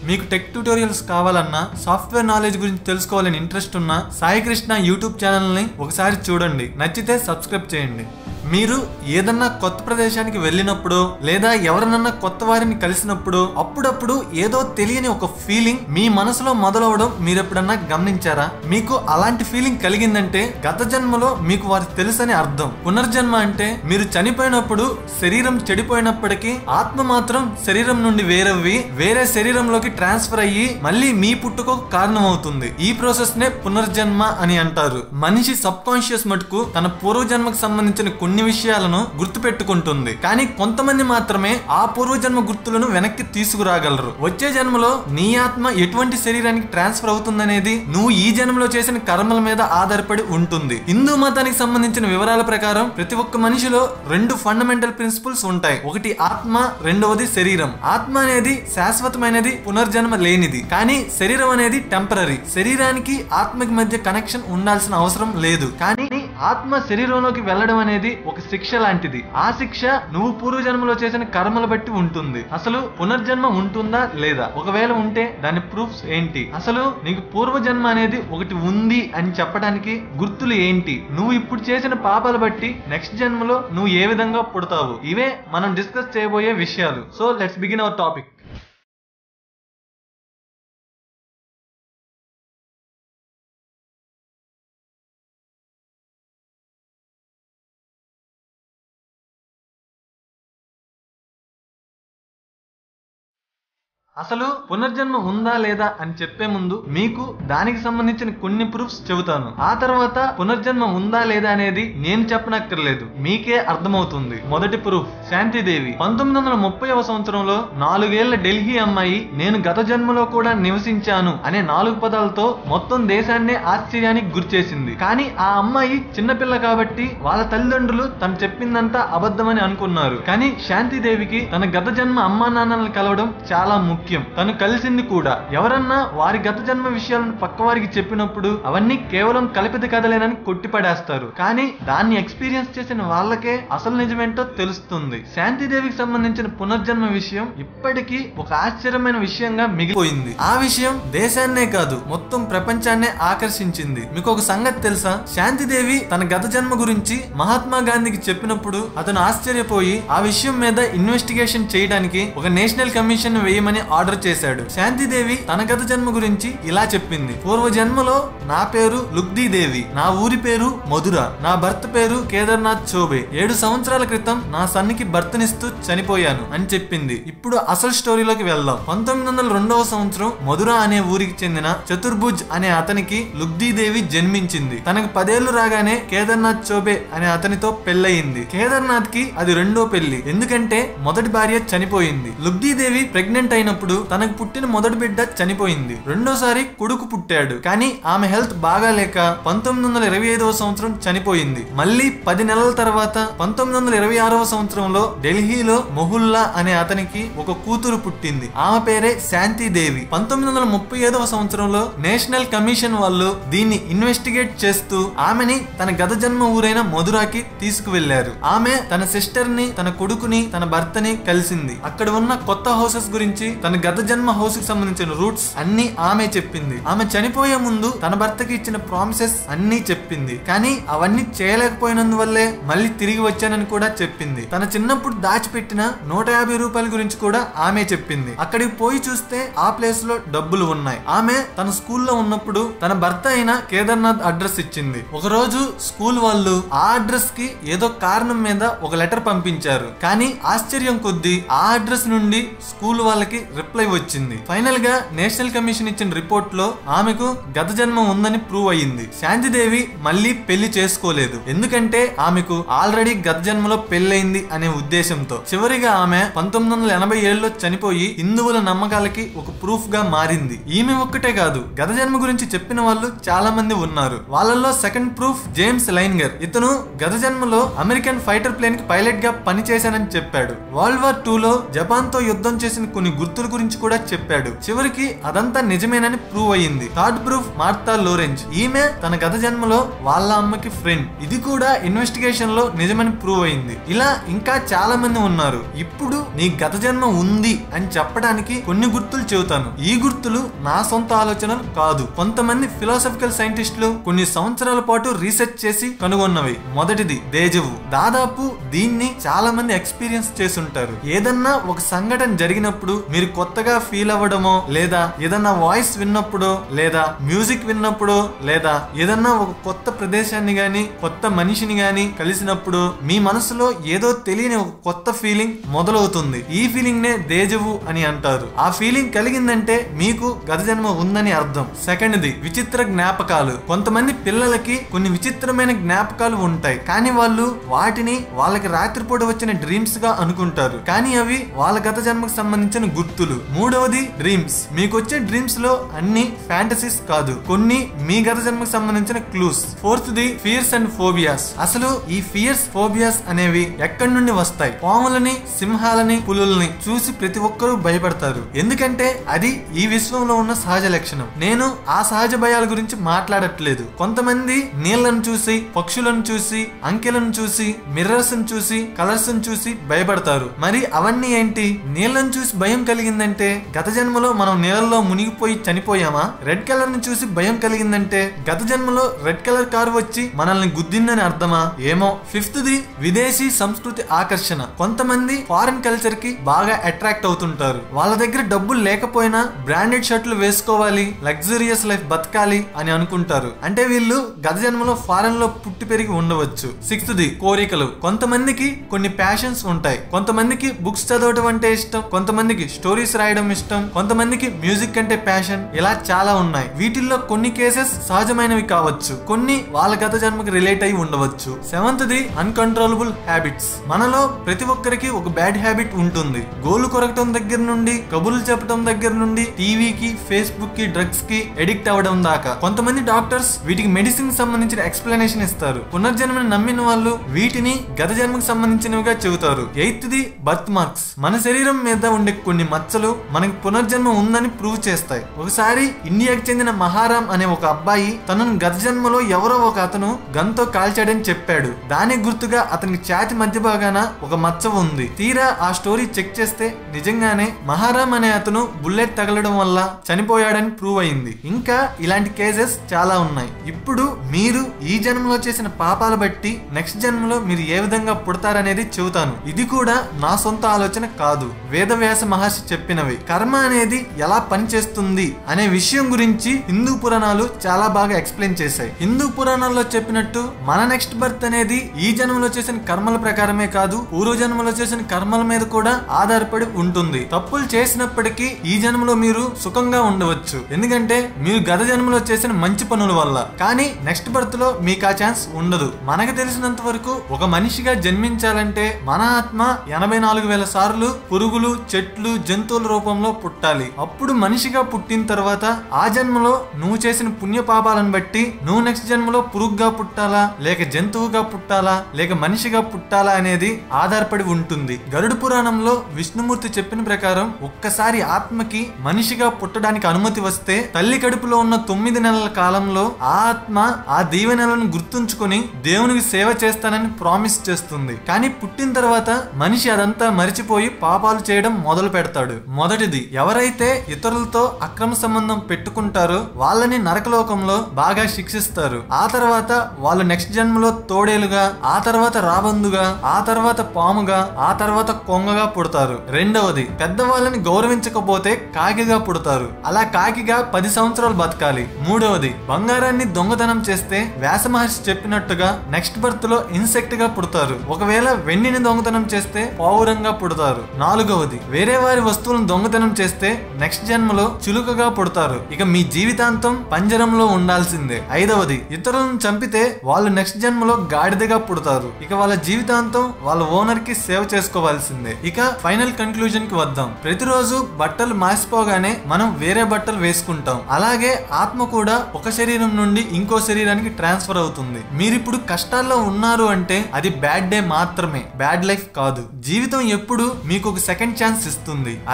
మీకు tech tutorials కావాలన్నా software knowledge గురించి తెలుసుకోవాలని ఇంట్రెస్ట్ ఉన్న సాయి కృష్ణ యూట్యూబ్ ఛానల్ని ఒకసారి చూడండి నచ్చితే సబ్స్క్రైబ్ చేయండి మీరు ఏదన్నా కొత్త ప్రదేశానికి వెళ్ళినప్పుడు లేదా ఎవరినన్నా కొత్త వారిని కలిసినప్పుడు అప్పుడప్పుడు ఏదో తెలియని ఒక ఫీలింగ్ మీ మనసులో మొదలవడం మీరు ఎప్పుడన్నా గమనించారా మీకు అలాంటి ఫీలింగ్ కలిగిందంటే గత జన్మలో మీకు వారు తెలుసని అర్థం పునర్జన్మ అంటే మీరు చనిపోయినప్పుడు శరీరం చెడిపోయినప్పటికీ ఆత్మ మాత్రం శరీరం నుండి వేరవ్వి వేరే శరీరంలోకి ట్రాన్స్ఫర్ అయ్యి మళ్ళీ మీ పుట్టుకకు కారణమవుతుంది ఈ ప్రాసెస్ నే పునర్జన్మ అని అంటారు మనిషి సబ్ కాన్షియస్ మటుకు తన పూర్వజన్మకు సంబంధించిన కొన్ని విషయాలను గుర్తుపెట్టుకుంటుంది కానీ కొంతమంది మాత్రమే ఆ పూర్వజన్మ గుర్తులను వెనక్కి తీసుకురాగలరు వచ్చే జన్మలో నీ ఆత్మ ఎటువంటి శరీరానికి ట్రాన్స్ఫర్ అవుతుందనేది నువ్వు ఈ జన్మలో చేసిన కర్మల మీద ఆధారపడి ఉంటుంది హిందూ మతానికి సంబంధించిన వివరాల ప్రకారం ప్రతి ఒక్క మనిషిలో రెండు ఫండమెంటల్ ప్రిన్సిపల్స్ ఉంటాయి ఒకటి ఆత్మ రెండవది శరీరం ఆత్మ అనేది శాశ్వతమైనది పునర్జన్మ లేనిది కానీ శరీరం అనేది టెంపరీ శరీరానికి ఆత్మకి మధ్య కనెక్షన్ ఉండాల్సిన అవసరం లేదు కానీ ఆత్మ శరీరంలోకి వెళ్ళడం అనేది ఒక శిక్ష లాంటిది ఆ శిక్ష నువ్వు పూర్వజన్మలో చేసిన కర్మల బట్టి ఉంటుంది అసలు పునర్జన్మ ఉంటుందా లేదా ఒకవేళ ఉంటే దాని ప్రూఫ్స్ ఏంటి అసలు నీకు పూర్వజన్మ అనేది ఒకటి ఉంది అని చెప్పడానికి గుర్తులు ఏంటి నువ్వు ఇప్పుడు చేసిన పాపాలు బట్టి నెక్స్ట్ జన్మలో నువ్వు ఏ విధంగా పుడతావు ఇవే మనం డిస్కస్ చేయబోయే విషయాలు so let's begin our topic అసలు పునర్జన్మ ఉందా లేదా అని చెప్పే ముందు మీకు దానికి సంబంధించిన కొన్ని ప్రూఫ్స్ చెబుతాను ఆ తర్వాత పునర్జన్మ ఉందా లేదా అనేది నేను చెప్పనక్కర్లేదు మీకే అర్థమవుతుంది మొదటి ప్రూఫ్ శాంతిదేవి పంతొమ్మిది వందల ముప్పైవ సంవత్సరంలో నాలుగేళ్ల ఢిల్లీ అమ్మాయి నేను గత జన్మలో కూడా నివసించాను అనే నాలుగు పదాలతో మొత్తం దేశాన్నే ఆశ్చర్యానికి గురిచేసింది కానీ ఆ అమ్మాయి చిన్నపిల్ల కాబట్టి వాళ్ళ తల్లిదండ్రులు తను చెప్పిందంతా అబద్ధమని అనుకున్నారు కానీ శాంతిదేవికి తన గత జన్మ అమ్మా నాన్నలను కలవడం చాలా ముఖ్యం తను కలిసింది కూడా ఎవరన్నా వారి గత జన్మ విషయాలను పక్కవారికి చెప్పినప్పుడు అవన్నీ కేవలం కల్పిత కథలేనని కొట్టిపడేస్తారు కానీ దాన్ని ఎక్స్పీరియన్స్ చేసిన వాళ్ళకే అసలు నిజమేంటో తెలుస్తుంది శాంతిదేవికి సంబంధించిన పునర్జన్మ విషయం ఇప్పటికీ ఒక ఆశ్చర్యమైన విషయంగా మిగిలిపోయింది ఆ విషయం దేశాన్నే కాదు మొత్తం ప్రపంచాన్నే ఆకర్షించింది మీకు ఒక సంగతి తెలుసా శాంతిదేవి తన గత జన్మ గురించి మహాత్మా గాంధీకి చెప్పినప్పుడు అతను ఆశ్చర్యపోయి ఆ విషయం మీద ఇన్వెస్టిగేషన్ చేయడానికి ఒక నేషనల్ కమిషన్ వేయమని ఆర్డర్ చేశాడు శాంతిదేవి తన గత జన్మ గురించి ఇలా చెప్పింది పూర్వ జన్మలో నా పేరు లుగ్దీ దేవి నా ఊరి పేరు మధుర నా భర్త పేరు కేదార్నాథ్ చోబే ఏడు సంవత్సరాల క్రితం నా సన్నికి భర్తనిస్తూ చనిపోయాను అని చెప్పింది ఇప్పుడు అసలు స్టోరీలోకి వెళ్దాం పంతొమ్మిది వందల రెండవ సంవత్సరం మధుర అనే ఊరికి చెందిన చతుర్భుజ్ అనే అతనికి లుగ్దీదేవి జన్మించింది తనకు పదేళ్లు రాగానే కేదార్నాథ్ చోబే అనే అతనితో పెళ్ళయింది కేదార్నాథ్ కి అది రెండో పెళ్లి ఎందుకంటే మొదటి భార్య చనిపోయింది లుగ్దీదేవి ప్రెగ్నెంట్ అయినప్పుడు తనకు పుట్టిన మొదటి బిడ్డ చనిపోయింది రెండోసారి కొడుకు పుట్టాడు కానీ ఆమె హెల్త్ బాగా లేక పంతొమ్మిది వందల ఇరవై ఐదవ సంవత్సరం చనిపోయింది మళ్ళీ పది నెలల తర్వాత పంతొమ్మిది వందల ఇరవై ఆరవ సంవత్సరంలో ఢిల్లీలో మొహుల్లా అనే అతనికి ఒక కూతురు పుట్టింది ఆమె పేరే శాంతిదేవి పంతొమ్మిది వందల ముప్పై ఐదవ సంవత్సరంలో నేషనల్ కమిషన్ వాళ్ళు దీన్ని ఇన్వెస్టిగేట్ చేస్తూ ఆమెని తన గత జన్మ ఊరైన మధురాకి తీసుకువెళ్లారు ఆమె తన సిస్టర్ ని తన కొడుకుని తన భర్తని కలిసింది అక్కడ ఉన్న కొత్త హౌసెస్ గురించి తన గత జన్మ హౌస్ కి సంబంధించిన రూట్స్ అన్ని ఆమె చెప్పింది ఆమె చనిపోయే ముందు తన భర్తకి ఇచ్చిన ప్రామిసెస్ అన్ని చెప్పింది కానీ అవన్నీ చేయలేకపోయినందువల్లే మళ్ళీ తిరిగి వచ్చానని కూడా చెప్పింది తన చిన్నప్పుడు దాచిపెట్టిన నూట యాభై రూపాయల గురించి కూడా ఆమె చెప్పింది అక్కడికి పోయి చూస్తే ఆ ప్లేస్ లో డబ్బులు ఉన్నాయి ఆమె తన స్కూల్లో ఉన్నప్పుడు తన భర్త అయిన కేదార్నాథ్ అడ్రస్ ఇచ్చింది ఒక రోజు స్కూల్ వాళ్ళు ఆ అడ్రస్ కి ఏదో కారణం మీద ఒక లెటర్ పంపించారు కానీ ఆశ్చర్యం కొద్దీ ఆ అడ్రస్ నుండి స్కూల్ వాళ్ళకి రిప్లై వచ్చింది ఫైనల్ గా నేషనల్ కమిషన్ ఇచ్చిన రిపోర్ట్ లో ఆమెకు గత జన్మ ఉందని ప్రూవ్ అయ్యింది శాంతిదేవి మళ్ళీ పెళ్లి చేసుకోలేదు ఎందుకంటే ఆమెకు ఆల్రెడీ గత జన్మలో పెళ్ళయింది అనే ఉద్దేశంతో చివరిగా ఆమె పంతొమ్మిది వందల ఎనభై ఏడులో చనిపోయి హిందువుల నమ్మకాలకి ఒక ప్రూఫ్ గా మారింది ఈమె ఒక్కటే కాదు గత జన్మ గురించి చెప్పిన వాళ్ళు చాలా మంది ఉన్నారు వాళ్ళల్లో సెకండ్ ప్రూఫ్ జేమ్స్ లైన్గర్ ఇతను గత జన్మలో అమెరికన్ ఫైటర్ ప్లేన్ కి పైలట్ గా పనిచేశానని చెప్పాడు వరల్డ్ వార్ టూ లో జపాన్ తో యుద్ధం చేసిన కొన్ని గుర్తులు గురించి కూడా చెప్పాడు చివరికి అదంతా నిజమేనని ప్రూవ్ అయ్యింది థర్డ్ ప్రూఫ్ మార్తా లోరెంజ్ ఈమె తన గత జన్మలో వాళ్ళ అమ్మకి ఫ్రెండ్ ఇది కూడా ఇన్వెస్టిగేషన్ లో నిజమని ప్రూవ్ అయింది ఇలా ఇంకా చాలా మంది ఉన్నారు ఇప్పుడు నీ గత జన్మ ఉంది అని చెప్పడానికి కొన్ని గుర్తులు చెబుతాను ఈ గుర్తులు నా సొంత ఆలోచనలు కాదు కొంతమంది ఫిలాసఫికల్ సైంటిస్టులు కొన్ని సంవత్సరాల పాటు రీసెర్చ్ చేసి కనుగొన్నవి మొదటిది దేజవు దాదాపు దీన్ని చాలా మంది ఎక్స్పీరియన్స్ చేసుంటారు ఏదన్నా ఒక సంఘటన జరిగినప్పుడు మీరు కొత్తగా ఫీల్ అవ్వడమో లేదా ఏదన్నా వాయిస్ విన్నప్పుడో లేదా మ్యూజిక్ విన్నప్పుడో లేదా ఏదన్నా ఒక కొత్త ప్రదేశాన్ని గాని కొత్త మనిషిని గాని కలిసినప్పుడు మీ మనసులో ఏదో తెలియని ఒక కొత్త ఫీలింగ్ మొదలవుతుంది ఈ ఫీలింగ్ నే దేజవు అని అంటారు ఆ ఫీలింగ్ కలిగిందంటే మీకు గత జన్మ ఉందని అర్థం సెకండ్ ది విచిత్ర జ్ఞాపకాలు కొంతమంది పిల్లలకి కొన్ని విచిత్రమైన జ్ఞాపకాలు ఉంటాయి కానీ వాళ్ళు వాటిని వాళ్ళకి రాత్రిపూట వచ్చిన డ్రీమ్స్ గా అనుకుంటారు కానీ అవి వాళ్ళ గత జన్మకు సంబంధించిన గుర్తులు మూడవది డ్రీమ్స్ మీకు వచ్చే డ్రీమ్స్ లో అన్ని ఫ్యాంటసీస్ కాదు కొన్ని మీ గత జన్మకు సంబంధించిన clues fourth the fears and phobias అసలు ఈ ఫియర్స్ ఫోబియాస్ అనేవి ఎక్కడి నుండి వస్తాయి పాములని సింహాలని పులుల్ని చూసి ప్రతి ఒక్కరూ భయపడతారు ఎందుకంటే అది ఈ విశ్వంలో ఉన్న సహజ లక్షణం నేను ఆ సహజ భయాల గురించి మాట్లాడట్లేదు కొంతమంది నీళ్లను చూసి పక్షులను చూసి అంకెలను చూసి మిర్రర్స్ చూసి కలర్స్ చూసి భయపడతారు మరి అవన్నీ ఏంటి నీళ్లను చూసి భయం కలిగిందంటే గత జన్మలో మనం నీళ్ళల్లో మునిగిపోయి చనిపోయామా రెడ్ కలర్ ని చూసి భయం కలిగిందంటే గత జన్మలో రెడ్ కలర్ కారు వచ్చి మనల్ని గుద్దిందని అర్థమా ఏమో ఫిఫ్త్ ది విదేశీ సంస్కృతి ఆకర్షణ కొంతమంది ఫారెన్ కల్చర్ కి బాగా అట్రాక్ట్ అవుతుంటారు వాళ్ళ దగ్గర డబ్బులు లేకపోయినా బ్రాండెడ్ షర్ట్లు వేసుకోవాలి లగ్జరియస్ లైఫ్ బతకాలి అని అనుకుంటారు అంటే వీళ్ళు గత జన్మలో ఫారెన్ లో పుట్టి పెరిగి ఉండవచ్చు సిక్స్త్ ది కోరికలు కొంతమందికి కొన్ని ప్యాషన్స్ ఉంటాయి కొంతమందికి బుక్స్ చదవటం అంటే ఇష్టం కొంతమందికి స్టోరీస్ రాయడం ఇష్టం కొంతమందికి మ్యూజిక్ అంటే ప్యాషన్ ఇలా చాలా ఉన్నాయి వీటిల్లో కొన్ని కేసెస్ సహజమైనవి కావచ్చు కొన్ని వాళ్ళ గత జన్మకి రిలేట్ అయి ఉండవచ్చు సెవెంత్ ది అన్కంట్రోలబుల్ హ్యాబిట్స్ మనలో ప్రతి ఒక్కరికి ఒక బ్యాడ్ హ్యాబిట్ ఉంటుంది గోలు కొరకటం దగ్గర నుండి కబుర్లు చెప్పడం దగ్గర నుండి టీవీకి ఫేస్బుక్ కి డ్రగ్స్ కి ఎడిక్ట్ అవ్వడం దాకా కొంతమంది డాక్టర్స్ వీటికి మెడిసిన్ సంబంధించిన ఎక్స్ప్లెనేషన్ ఇస్తారు పునర్జన్మని నమ్మిన వాళ్ళు వీటిని గత జన్మకు సంబంధించినవిగా చెబుతారు ఎయిత్ ది బర్త్ మార్క్స్ మన శరీరం మీద ఉండే కొన్ని మచ్చలు మనకి పునర్జన్మ ఉందని ప్రూవ్ చేస్తాయి ఒకసారి ఇండియాకి చెందిన మహారాం అనే ఒక అబ్బాయి తనను గత జన్మలో ఎవరో ఒక అతను గన్తో కాల్చాడని చెప్పాడు దానికి గుర్తుగా అతనికి ఛాతి మధ్య భాగాన ఒక మచ్చ ఉంది తీరా ఆ స్టోరీ చెక్ చేస్తే నిజంగానే మహారాం అనే అతను బుల్లెట్ తగలడం వల్ల చనిపోయాడని ప్రూవ్ అయింది ఇంకా ఇలాంటి కేసెస్ చాలా ఉన్నాయి ఇప్పుడు మీరు ఈ జన్మలో చేసిన పాపాల బట్టి నెక్స్ట్ జన్మలో మీరు ఏ విధంగా పుడతారనేది చెబుతాను ఇది కూడా నా సొంత ఆలోచన కాదు వేదవ్యాస మహర్షి చెప్పినవి కర్మ అనేది ఎలా పనిచేస్తుంది అనే విషయం గురించి హిందూ పురాణాలు చాలా బాగా ఎక్స్ప్లెయిన్ చేశాయి హిందూ పురాణాల్లో చెప్పినట్టు మన నెక్స్ట్ బర్త్ అనేది ఈ జన్మలో చేసిన కర్మల ప్రకారమే కాదు పూర్వ జన్మలో చేసిన కర్మల మీద కూడా ఆధారపడి ఉంటుంది తప్పులు చేసినప్పటికీ ఈ జన్మలో మీరు సుఖంగా ఉండవచ్చు ఎందుకంటే మీరు గత జన్మలో చేసిన మంచి పనుల వల్ల కానీ నెక్స్ట్ బర్త్ లో మీకు ఆ ఛాన్స్ ఉండదు మనకు తెలిసినంత వరకు ఒక మనిషిగా జన్మించాలంటే మన ఆత్మ ఎనభై నాలుగు వేల సార్లు పురుగులు చెట్లు జంతువుల రూపంలో పుట్టాలి అప్పుడు మనిషిగా పుట్టిన తర్వాత ఆ జన్మలో నువ్వు చేసిన పుణ్య పాపాలను బట్టి నువ్వు నెక్స్ట్ జన్మలో పురుగుగా పుట్టాలా లేక జంతువుగా పుట్టాలా లేక మనిషిగా పుట్టాలా అనేది ఆధారపడి ఉంటుంది గరుడు పురాణంలో విష్ణుమూర్తి చెప్పిన ప్రకారం ఒక్కసారి ఆత్మకి మనిషిగా పుట్టడానికి అనుమతి వస్తే తల్లి కడుపులో ఉన్న తొమ్మిది నెలల కాలంలో ఆ ఆత్మ ఆ దీవెనలను గుర్తుంచుకొని దేవునికి సేవ చేస్తానని ప్రామిస్ చేస్తుంది కానీ పుట్టిన తర్వాత మనిషి అదంతా మరిచిపోయి పాపాలు చేయడం మొదలు పెడతాడు మొదటిది ఎవరైతే ఇతరులతో అక్రమ సంబంధం పెట్టుకుంటారో వాళ్ళని నరకలోకంలో బాగా శిక్షిస్తారు ఆ తర్వాత వాళ్ళు నెక్స్ట్ జన్మలో తోడేలుగా ఆ తర్వాత రాబందుగా ఆ తర్వాత పాముగా ఆ తర్వాత కొంగగా పుడతారు రెండవది పెద్దవాళ్ళని గౌరవించకపోతే కాకిగా పుడతారు అలా కాకిగా పది సంవత్సరాలు బతకాలి మూడవది బంగారాన్ని దొంగతనం చేస్తే వ్యాస మహర్షి చెప్పినట్టుగా నెక్స్ట్ బర్త్ లో ఇన్సెక్ట్ గా పుడతారు ఒకవేళ వెండిని దొంగతనం చేస్తే పావురంగా పుడతారు నాలుగవది వేరే వారి వస్తువులను దొంగతనం చేస్తే నెక్స్ట్ జన్మలో చిలుకగా పుడతారు ఇక మీ జీవితాంతం పంజరంలో ఉండాల్సిందే ఐదవది ఇతరులను చంపితే వాళ్ళు నెక్స్ట్ జన్మలో గాడిదగా పుడతారు ఇక వాళ్ళ జీవితాంతం వాళ్ళ ఓనర్ కి సేవ చేసుకోవాల్సిందే ఇక ఫైనల్ కన్క్లూజన్ కి వద్దాం ప్రతిరోజు బట్టలు మాసిపోగానే మనం వేరే బట్టలు వేసుకుంటాం అలాగే ఆత్మ కూడా ఒక శరీరం నుండి ఇంకో శరీరానికి ట్రాన్స్ఫర్ అవుతుంది మీరిప్పుడు కష్టాల్లో ఉన్నారు అంటే అది బ్యాడ్ డే మాత్రమే బ్యాడ్ లైఫ్ కాదు జీవితం ఎప్పుడు మీకు ఒక సెకండ్ ఛాన్స్ ఇస్తుంది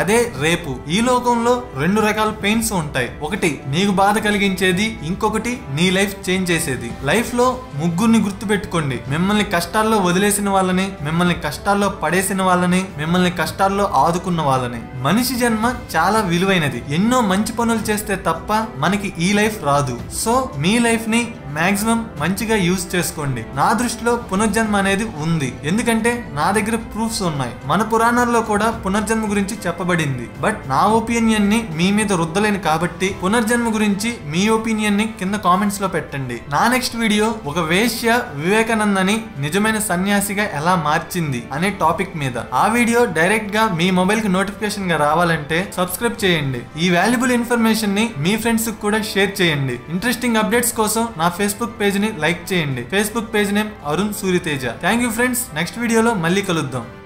అదే రేపు ఈ లోకంలో రెండు రకాల పెయిన్స్ ఉంటాయి ఒకటి నీకు బాధ కలిగించేది ఇంకొకటి నీ లైఫ్ చేంజ్ చేసేది లైఫ్ లో ముగ్గురిని గుర్తు పెట్టుకోండి మిమ్మల్ని కష్టాల్లో వదిలేసిన వాళ్ళని మిమ్మల్ని కష్టాల్లో పడేసిన వాళ్ళని మిమ్మల్ని కష్టాల్లో ఆదుకున్న వాళ్ళని మనిషి జన్మ చాలా విలువైనది ఎన్నో మంచి పనులు చేస్తే తప్ప మనకి ఈ లైఫ్ రాదు సో మీ లైఫ్ ని మాక్సిమం మంచిగా యూజ్ చేసుకోండి నా దృష్టిలో పునర్జన్మ అనేది ఉంది ఎందుకంటే నా దగ్గర ప్రూఫ్స్ ఉన్నాయి మన పురాణాల్లో కూడా పునర్జన్మ గురించి చెప్పబడింది బట్ నా ఒపీనియన్ ని మీ మీద రుద్దలేను కాబట్టి పునర్జన్మ గురించి మీ ఒపీనియన్ ని కింద కామెంట్స్ లో పెట్టండి నా నెక్స్ట్ వీడియో ఒక వేశ్య వివేకానందని నిజమైన సన్యాసిగా ఎలా మార్చింది అనే టాపిక్ మీద ఆ వీడియో డైరెక్ట్ గా మీ మొబైల్ కి నోటిఫికేషన్ గా రావాలంటే సబ్స్క్రైబ్ చేయండి ఈ వాల్యుబుల్ ఇన్ఫర్మేషన్ ని మీ ఫ్రెండ్స్ కి కూడా షేర్ చేయండి ఇంట్రెస్టింగ్ అప్డేట్స్ కోసం నా ఫేస్బుక్ పేజ్ ని లైక్ చేయండి Facebook page name Arun Suryateja thank you friends next వీడియోలో మళ్ళీ కలుద్దాం